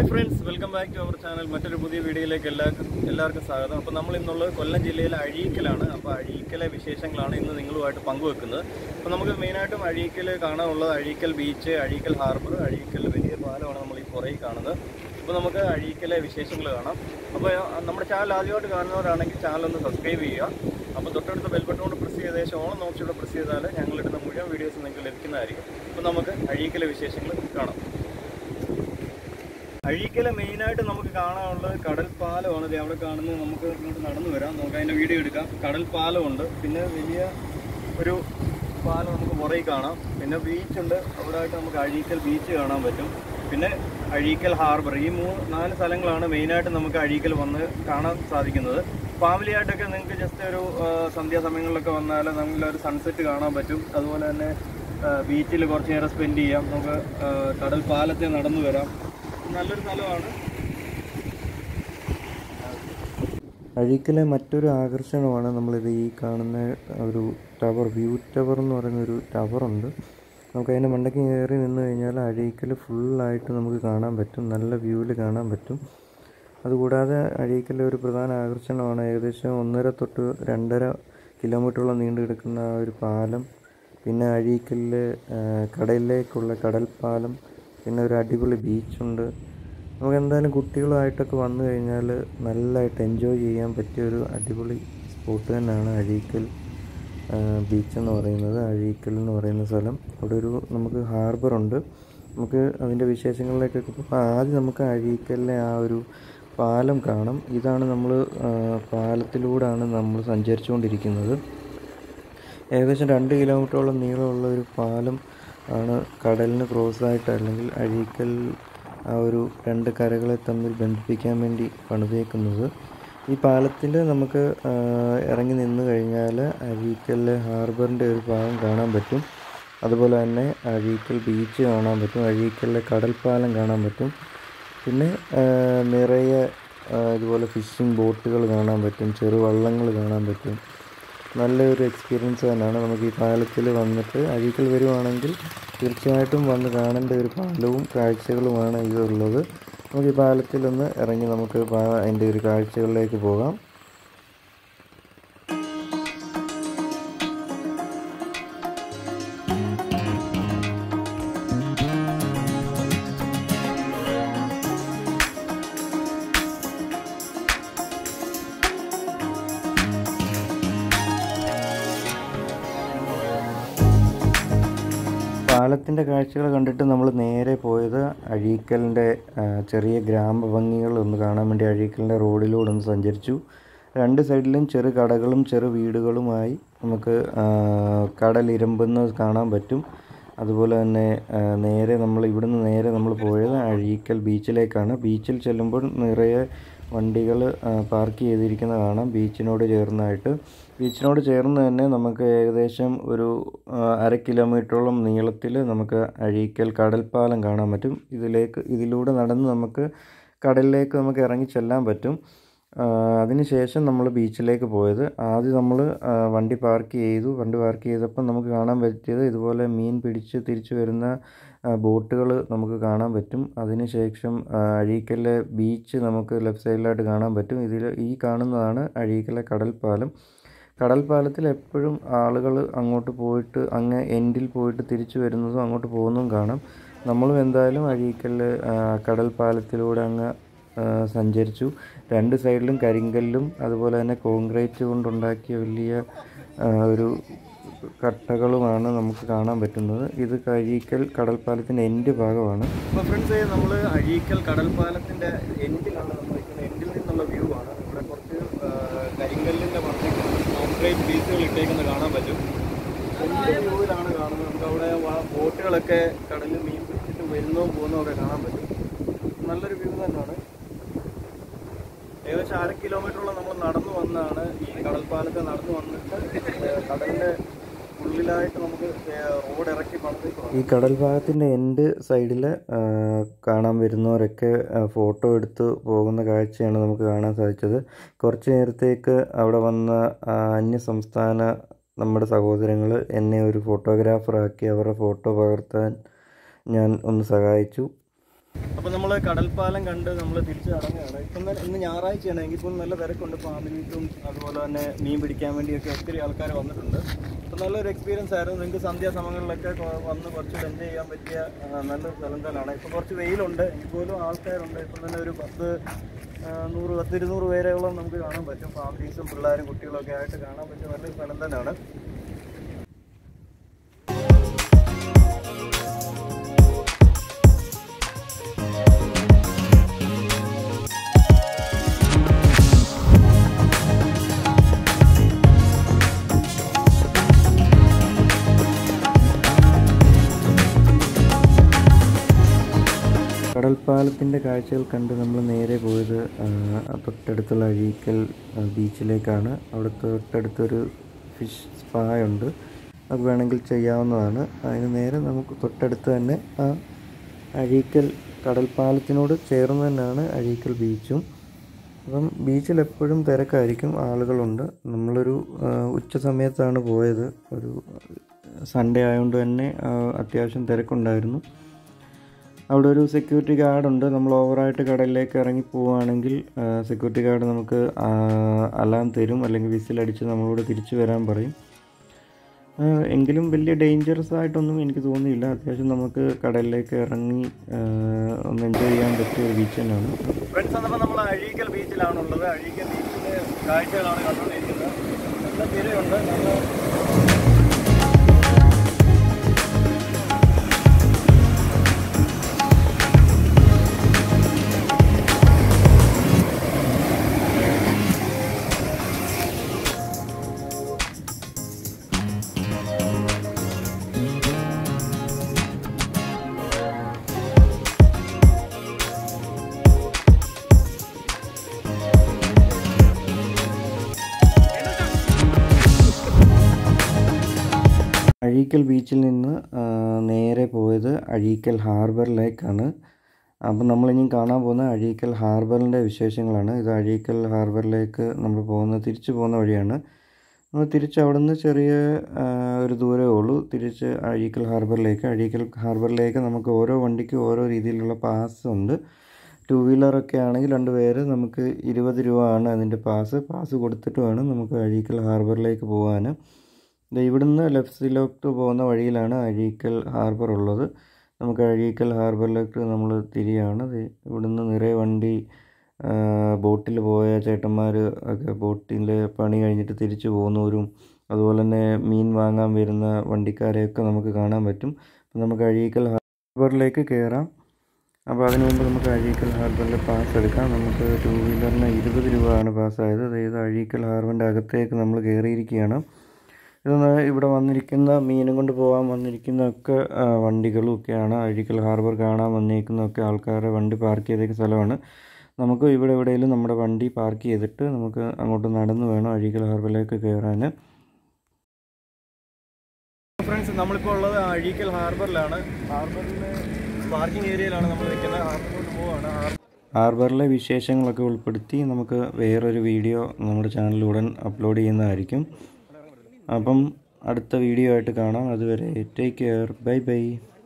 friends welcome back to our channel മറ്റൊരു പുതിയ വീഡിയോയിലേക്ക് എല്ലാവർക്കും എല്ലാവർക്കും സ്വാഗതം അപ്പോൾ നമ്മൾ ഇന്നുള്ളത് കൊല്ലം ജില്ലയിലെ അഴീക്കലാണ് അപ്പോൾ അഴീക്കലെ വിശേഷങ്ങളാണ് ഇന്ന് നിങ്ങളുമായിട്ട് പങ്കുവെക്കുന്നത് അപ്പോൾ നമുക്ക് മെയിനായിട്ടും അഴീക്കൽ കാണാനുള്ളത് അഴീക്കൽ ബീച്ച് അഴീക്കൽ ഹാർബർ അഴീക്കൽ വലിയ പാലമാണ് നമ്മൾ ഈ പുറകിൽ കാണുന്നത് അപ്പോൾ നമുക്ക് അഴീക്കലെ വിശേഷങ്ങൾ കാണാം അപ്പോൾ നമ്മുടെ ചാനൽ ആദ്യമായിട്ട് കാണുന്നവരാണെങ്കിൽ ചാനൽ ഒന്ന് സബ്സ്ക്രൈബ് ചെയ്യുക അപ്പോൾ തൊട്ടടുത്ത ബെൽബട്ടൺ കൊണ്ട് പ്രസ് ചെയ്ത ശേഷം ഓണം നോക്കിയുടെ പ്രസ് ചെയ്താൽ ഞങ്ങളിടുന്ന മുഴുവൻ വീഡിയോസ് നിങ്ങൾക്ക് ലഭിക്കുന്നതായിരിക്കും അപ്പോൾ നമുക്ക് അഴീക്കലെ വിശേഷങ്ങൾ കാണാം അഴീക്കല മെയിനായിട്ട് നമുക്ക് കാണാനുള്ളത് കടൽ പാലമാണ് ദേ അവിടെ കാണുന്നത് നമുക്ക് ഇങ്ങോട്ട് നടന്നു വരാം നമുക്ക് അതിൻ്റെ വീഡിയോ എടുക്കാം കടൽ പാലമുണ്ട് പിന്നെ വലിയ ഒരു പാലം നമുക്ക് പുറകിൽ കാണാം പിന്നെ ബീച്ചുണ്ട് അവിടെ ആയിട്ട് നമുക്ക് അഴീക്കൽ ബീച്ച് കാണാൻ പറ്റും പിന്നെ അഴീക്കൽ ഹാർബർ ഈ മൂന്ന് നാല് സ്ഥലങ്ങളാണ് മെയിനായിട്ട് നമുക്ക് അഴീക്കൽ വന്ന് കാണാൻ സാധിക്കുന്നത് ഫാമിലി ആയിട്ടൊക്കെ നിങ്ങൾക്ക് ജസ്റ്റ് ഒരു ആ, സന്ധ്യാസമയങ്ങളിലൊക്കെ വന്നാൽ നല്ലൊരു സൺസെറ്റ് കാണാൻ പറ്റും അതുപോലെ തന്നെ ബീച്ചിൽ കുറച്ച് നേരം സ്പെൻഡ് ചെയ്യാം നമുക്ക് ആ, കടൽ പാലത്തിൽ നടന്നു വരാം നല്ലൊരു സ്ഥലമാണ് അഴീക്കലെ മറ്റൊരു ആകർഷണമാണ് നമ്മളിത് ഈ കാണുന്ന ഒരു ടവർ വ്യൂ ടവർ എന്ന് പറയുന്ന ഒരു ടവറുണ്ട് നമുക്ക് അതിൻ്റെ മണ്ടയ്ക്ക് കയറി നിന്ന് കഴിഞ്ഞാൽ അഴീക്കൽ ഫുള്ളായിട്ട് നമുക്ക് കാണാൻ പറ്റും നല്ല വ്യൂവിൽ കാണാൻ പറ്റും അതുകൂടാതെ അഴീക്കലെ ഒരു പ്രധാന ആകർഷണമാണ് ഏകദേശം ഒന്നര തൊട്ട് രണ്ടര കിലോമീറ്ററോളം നീണ്ടു കിടക്കുന്ന ആ ഒരു പാലം പിന്നെ അഴീക്കലിലെ ആ, കടലിലേക്കുള്ള കടൽ പാലം പിന്നെ ഒരു അടിപൊളി ബീച്ചുണ്ട് നമുക്ക് എന്തായാലും കുട്ടികളുമായിട്ടൊക്കെ വന്നു കഴിഞ്ഞാൽ നല്ലതായിട്ട് എൻജോയ് ചെയ്യാൻ പറ്റിയ ഒരു അടിപൊളി സ്പോട്ട് തന്നെയാണ് അഴീക്കൽ ബീച്ച് എന്ന് പറയുന്നത് അഴീക്കൽ എന്ന് പറയുന്ന സ്ഥലം അവിടെ ഒരു നമുക്ക് ഹാർബറുണ്ട് നമുക്ക് അതിൻ്റെ വിശേഷങ്ങളിലേക്കൊക്കെ പോകുമ്പോൾ ആദ്യം നമുക്ക് അഴീക്കലിലെ ആ ഒരു പാലം കാണാം ഇതാണ് നമ്മൾ പാലത്തിലൂടെയാണ് നമ്മൾ സഞ്ചരിച്ചുകൊണ്ടിരിക്കുന്നത് ഏകദേശം രണ്ട് കിലോമീറ്ററോളം നീളമുള്ള ഒരു പാലം ആണ് കടലിന് ക്രോസായിട്ട് അല്ലെങ്കിൽ അഴീക്കൽ ആ ഒരു രണ്ട് കരകളെ തമ്മിൽ ബന്ധിപ്പിക്കാൻ വേണ്ടി പണിതേക്കുന്നത് ഈ പാലത്തിൽ നമുക്ക് ആ, ഇറങ്ങി നിന്ന് കഴിഞ്ഞാൽ അഴീക്കലിലെ ഹാർബറിൻ്റെ ഒരു ഭാഗം കാണാൻ പറ്റും അതുപോലെ തന്നെ അഴീക്കൽ ബീച്ച് കാണാൻ പറ്റും അഴീക്കലിലെ കടൽപ്പാലം കാണാൻ പറ്റും പിന്നെ ആ, നിറയെ ആ, ഇതുപോലെ ഫിഷിംഗ് ബോട്ടുകൾ കാണാൻ പറ്റും ചെറുവള്ളങ്ങൾ കാണാൻ പറ്റും നല്ലൊരു എക്സ്പീരിയൻസ് തന്നെയാണ് നമുക്ക് ഈ പാലത്തിൽ വന്നിട്ട് അഴീക്കൽ വരുവാണെങ്കിൽ തീർച്ചയായിട്ടും വന്ന് കാണേണ്ട ഒരു പാലവും കാഴ്ചകളുമാണ് ഇതുള്ളത് നമുക്ക് ഈ പാലത്തിലൊന്ന് ഇറങ്ങി നമുക്ക് പാ- അതിൻ്റെ ഒരു കാഴ്ചകളിലേക്ക് പോകാം പാലത്തിൻ്റെ കാഴ്ചകൾ കണ്ടിട്ട് നമ്മൾ നേരെ പോയത് അഴീക്കലിൻ്റെ ആ, ചെറിയ ഗ്രാമഭംഗികൾ ഒന്ന് കാണാൻ വേണ്ടി അഴീക്കലിൻ്റെ റോഡിലൂടെ ഒന്ന് സഞ്ചരിച്ചു രണ്ട് സൈഡിലും ചെറു കടകളും ചെറു വീടുകളുമായി നമുക്ക് ആ, കടലിരമ്പുന്നത് കാണാൻ പറ്റും അതുപോലെ തന്നെ ആ, നേരെ നമ്മൾ ഇവിടുന്ന് നേരെ നമ്മൾ പോയത് അഴീക്കൽ ബീച്ചിലേക്കാണ് ബീച്ചിൽ ചെല്ലുമ്പോൾ നിറയെ വണ്ടികൾ പാർക്ക് ചെയ്തിരിക്കുന്ന കാണാം ബീച്ചിനോട് ചേർന്നായിട്ട് ബീച്ചിനോട് ചേർന്ന് തന്നെ നമുക്ക് ഏകദേശം ഒരു ആ, അര കിലോമീറ്ററോളം നീളത്തിൽ നമുക്ക് അഴീക്കൽ കടൽപ്പാലം കാണാൻ പറ്റും ഇതിലേക്ക് ഇതിലൂടെ നടന്ന് നമുക്ക് കടലിലേക്ക് നമുക്ക് ഇറങ്ങി ചെല്ലാൻ പറ്റും ആ, അതിനുശേഷം നമ്മൾ ബീച്ചിലേക്ക് പോയത് ആദ്യം നമ്മൾ വണ്ടി പാർക്ക് ചെയ്തു വണ്ടി പാർക്ക് ചെയ്തപ്പോൾ നമുക്ക് കാണാൻ പറ്റിയത് ഇതുപോലെ മീൻ പിടിച്ച് തിരിച്ചു വരുന്ന ബോട്ടുകൾ നമുക്ക് കാണാൻ പറ്റും അതിനുശേഷം ആ, അഴീക്കലിലെ ബീച്ച് നമുക്ക് ലെഫ്റ്റ് സൈഡിലായിട്ട് കാണാൻ പറ്റും ഇതിൽ ഈ കാണുന്നതാണ് അഴീക്കലെ കടൽപ്പാലം കടൽപ്പാലത്തിൽ എപ്പോഴും ആളുകൾ അങ്ങോട്ട് പോയിട്ട് അങ്ങ് എൻഡിൽ പോയിട്ട് തിരിച്ചു വരുന്നതും അങ്ങോട്ട് പോകുന്നതും കാണാം നമ്മളും എന്തായാലും അഴീക്കലിൽ കടൽപ്പാലത്തിലൂടെ അങ്ങ് ആ, സഞ്ചരിച്ചു രണ്ട് സൈഡിലും കരിങ്കല്ലും അതുപോലെ തന്നെ കോൺക്രീറ്റ് കൊണ്ടുണ്ടാക്കിയ വലിയ ആ, ഒരു കട്ടകളുമാണ് നമുക്ക് കാണാൻ പറ്റുന്നത് ഇത് അഴീക്കൽ കടൽപ്പാലത്തിൻ്റെ എൻഡ് ഭാഗമാണ് അപ്പോൾ ഫ്രണ്ട്സ് നമ്മൾ അഴീക്കൽ കടൽപ്പാലത്തിൻ്റെ എൻഡിലാണ് നമ്മൾ നിൽക്കുന്നത് എൻഡിൽ നിന്നുള്ള വ്യൂ ആണ് ഇവിടെ കുറച്ച് ആ, കരിങ്കല്ലിൻ്റെ പുറത്തേക്ക് കോൺക്രീറ്റ് പീസുകൾ ഇട്ടേക്കുന്നത് കാണാൻ പറ്റും എൻഡ് വ്യൂവിലാണ് കാണുന്നത് നമുക്ക് അവിടെ വ- ബോട്ടുകളൊക്കെ കടലിൽ മീൻ പിടിച്ചിട്ട് വരുന്നതും പോകുന്നതും ഒക്കെ കാണാൻ പറ്റും നല്ലൊരു വ്യൂ തന്നെയാണ് ഏകദേശം അര കിലോമീറ്ററോളം നമ്മൾ നടന്നു വന്നാണ് ഈ കടൽപ്പാലത്തെ നടന്നു വന്നിട്ട് ഏഹ്, കടലിന്റെ ഉള്ളിലായിട്ട് നമുക്ക് ഏഹ്, റോഡ് ഇറക്കി പണിതേക്കുവാണ് ഈ കടൽ ഭാഗത്തിൻ്റെ എൻഡ് സൈഡിൽ കാണാൻ വരുന്നവരൊക്കെ ആ, ഫോട്ടോ എടുത്ത് പോകുന്ന കാഴ്ചയാണ് നമുക്ക് കാണാൻ സാധിച്ചത് കുറച്ച് നേരത്തേക്ക് അവിടെ വന്ന ആ, അന്യ സംസ്ഥാന നമ്മുടെ സഹോദരങ്ങൾ എന്നെ ഒരു ഫോട്ടോഗ്രാഫറാക്കി അവരുടെ ഫോട്ടോ പകർത്താൻ ഞാൻ ഒന്ന് സഹായിച്ചു അപ്പോൾ നമ്മൾ കടൽപ്പാലം കണ്ട് നമ്മൾ തിരിച്ചു കടങ്ങുകയാണ് ഇപ്പം തന്നെ ഇന്ന് ഞായറാഴ്ചയാണ് എങ്കിൽ പോലും നല്ല തിരക്കുണ്ട് ഫാമിലിക്കും അതുപോലെ തന്നെ മീൻ പിടിക്കാൻ വേണ്ടിയൊക്കെ ഒത്തിരി ആൾക്കാർ വന്നിട്ടുണ്ട് അപ്പോൾ നല്ലൊരു എക്സ്പീരിയൻസ് ആയിരുന്നു നിങ്ങൾക്ക് സന്ധ്യാസമയങ്ങളിലൊക്കെ കൊ- വന്ന് കുറച്ച് എൻജോയ് ചെയ്യാൻ പറ്റിയ ആ, നല്ലൊരു സ്ഥലം തന്നെയാണ് ഇപ്പോൾ കുറച്ച് വെയിലുണ്ട് എങ്കിൽ പോലും ആൾക്കാരുണ്ട് ഇപ്പം തന്നെ ഒരു പത്ത് ആ, നൂറ് പത്ത് ഇരുന്നൂറ് പേരോളം നമുക്ക് കാണാൻ പറ്റും ഫാമിലീസും പിള്ളേരും കുട്ടികളും ഒക്കെ ആയിട്ട് കാണാൻ പറ്റിയ നല്ലൊരു സ്ഥലം തന്നെയാണ് കടൽപ്പാലത്തിൻ്റെ കാഴ്ചകൾ കണ്ട് നമ്മൾ നേരെ പോയത് ആ, തൊട്ടടുത്തുള്ള അഴീക്കൽ ആ, ബീച്ചിലേക്കാണ് അവിടെ തൊട്ടടുത്തൊരു ഫിഷ് സ്പാ ഉണ്ട് അത് വേണമെങ്കിൽ ചെയ്യാവുന്നതാണ് അതിന് നേരെ നമുക്ക് തൊട്ടടുത്ത് തന്നെ ആ അഴീക്കൽ കടൽപ്പാലത്തിനോട് ചേർന്ന് തന്നെയാണ് അഴീക്കൽ ബീച്ചും അപ്പം ബീച്ചിൽ എപ്പോഴും തിരക്കായിരിക്കും ആളുകളുണ്ട് നമ്മളൊരു ആ, ഉച്ച സമയത്താണ് പോയത് ഒരു സൺഡേ ആയതുകൊണ്ട് തന്നെ ആ, അത്യാവശ്യം തിരക്കുണ്ടായിരുന്നു അവിടെ ഒരു സെക്യൂരിറ്റി ഗാർഡുണ്ട് നമ്മൾ ഓവറായിട്ട് കടലിലേക്ക് ഇറങ്ങി പോവുകയാണെങ്കിൽ സെക്യൂരിറ്റി ഗാർഡ് നമുക്ക് അലാം തരും അല്ലെങ്കിൽ വിസിലടിച്ച് നമ്മളോട് തിരിച്ചു വരാൻ പറയും ആ, എങ്കിലും വലിയ ഡേഞ്ചറസ് ആയിട്ടൊന്നും എനിക്ക് തോന്നിയില്ല അത്യാവശ്യം നമുക്ക് കടലിലേക്ക് ഇറങ്ങി ആ, ഒന്ന് എൻജോയ് ചെയ്യാൻ പറ്റിയ ഒരു ബീച്ച് തന്നെയാണ് ഫ്രണ്ട്സ് എന്നപ്പോൾ നമ്മൾ അഴീക്കൽ ബീച്ചിലാണുള്ളത് അഴീക്കൽ ബീച്ചിലെ കാഴ്ചകളാണ് കണ്ടുകൊണ്ടിരിക്കുന്നത് നല്ല തിരയുണ്ട് നല്ല അഴീക്കൽ ബീച്ചിൽ നിന്ന് ആ, നേരെ പോയത് അഴീക്കൽ ഹാർബറിലേക്കാണ് അപ്പം നമ്മളിനി കാണാൻ പോകുന്ന അഴീക്കൽ ഹാർബറിൻ്റെ വിശേഷങ്ങളാണ് ഇത് അഴീക്കൽ ഹാർബറിലേക്ക് നമ്മൾ പോകുന്ന തിരിച്ചു പോകുന്ന വഴിയാണ് നമ്മൾ തിരിച്ച് അവിടെ നിന്ന് ചെറിയ ആ, ഒരു ദൂരമേ ഉള്ളൂ തിരിച്ച് അഴീക്കൽ ഹാർബറിലേക്ക് അഴീക്കൽ ഹാർബറിലേക്ക് നമുക്ക് ഓരോ വണ്ടിക്കും ഓരോ രീതിയിലുള്ള പാസ് ഉണ്ട് ടു വീലറൊക്കെ ആണെങ്കിൽ രണ്ട് പേര് നമുക്ക് ഇരുപത് രൂപ ആണ് അതിൻ്റെ പാസ് പാസ് കൊടുത്തിട്ട് വേണം നമുക്ക് അഴീക്കൽ ഹാർബറിലേക്ക് പോകാൻ ദേ ഇവിടുന്ന് ലെഫ്റ്റിലോട്ട് പോകുന്ന വഴിയിലാണ് അഴീക്കൽ ഹാർബർ ഉള്ളത് നമുക്ക് അഴീക്കൽ ഹാർബറിലേക്ക് നമ്മൾ തിരിയാണ് ദേ ഇവിടുന്ന് നിറയെ വണ്ടി ബോട്ടിൽ പോയ ചേട്ടന്മാർ ഒക്കെ ബോട്ടിൽ പണി കഴിഞ്ഞിട്ട് തിരിച്ചു പോകുന്നവരും അതുപോലെ തന്നെ മീൻ വാങ്ങാൻ വരുന്ന വണ്ടിക്കാരെയൊക്കെ നമുക്ക് കാണാൻ പറ്റും അപ്പം നമുക്ക് അഴീക്കൽ ഹാർബറിലേക്ക് കയറാം അപ്പോൾ അതിനു മുമ്പ് നമുക്ക് അഴീക്കൽ ഹാർബറിലെ പാസ് എടുക്കാം നമുക്ക് ടു വീലറിന് ഇരുപത് രൂപയാണ് പാസ്സായത് അതായത് അഴീക്കൽ ഹാർബറിൻ്റെ അകത്തേക്ക് നമ്മൾ കയറിയിരിക്കുകയാണ് ഇതൊന്ന് ഇവിടെ വന്നിരിക്കുന്ന മീനും കൊണ്ട് പോകാൻ വന്നിരിക്കുന്ന ഒക്കെ ആ, വണ്ടികളും ഒക്കെയാണ് അഴീക്കൽ ഹാർബർ കാണാൻ വന്നിരിക്കുന്ന ഒക്കെ ആൾക്കാരെ വണ്ടി പാർക്ക് ചെയ്തേക്കുന്ന സ്ഥലമാണ് നമുക്ക് ഇവിടെ എവിടെയെങ്കിലും നമ്മുടെ വണ്ടി പാർക്ക് ചെയ്തിട്ട് നമുക്ക് അങ്ങോട്ട് നടന്ന് വേണം അഴീക്കൽ ഹാർബറിലേക്ക് കയറാൻ ഫ്രണ്ട്സ് നമ്മളിപ്പോൾ ഉള്ളത് അഴീക്കൽ ഹാർബറിലാണ് ഹാർബറിൽ പാർക്കിംഗ് ഏരിയയിലാണ് നമ്മൾ നിൽക്കുന്നത് ഹാർബറിലോട്ട് പോവാണ് ഹാർബർ ഹാർബറിലെ വിശേഷങ്ങളൊക്കെ ഉൾപ്പെടുത്തി നമുക്ക് വേറൊരു വീഡിയോ നമ്മുടെ ചാനലിൽ ഉടൻ അപ്ലോഡ് ചെയ്യുന്നതായിരിക്കും അപ്പം അടുത്ത വീഡിയോ ആയിട്ട് കാണാം അതുവരെ ടേക്ക് കെയർ ബൈ ബൈ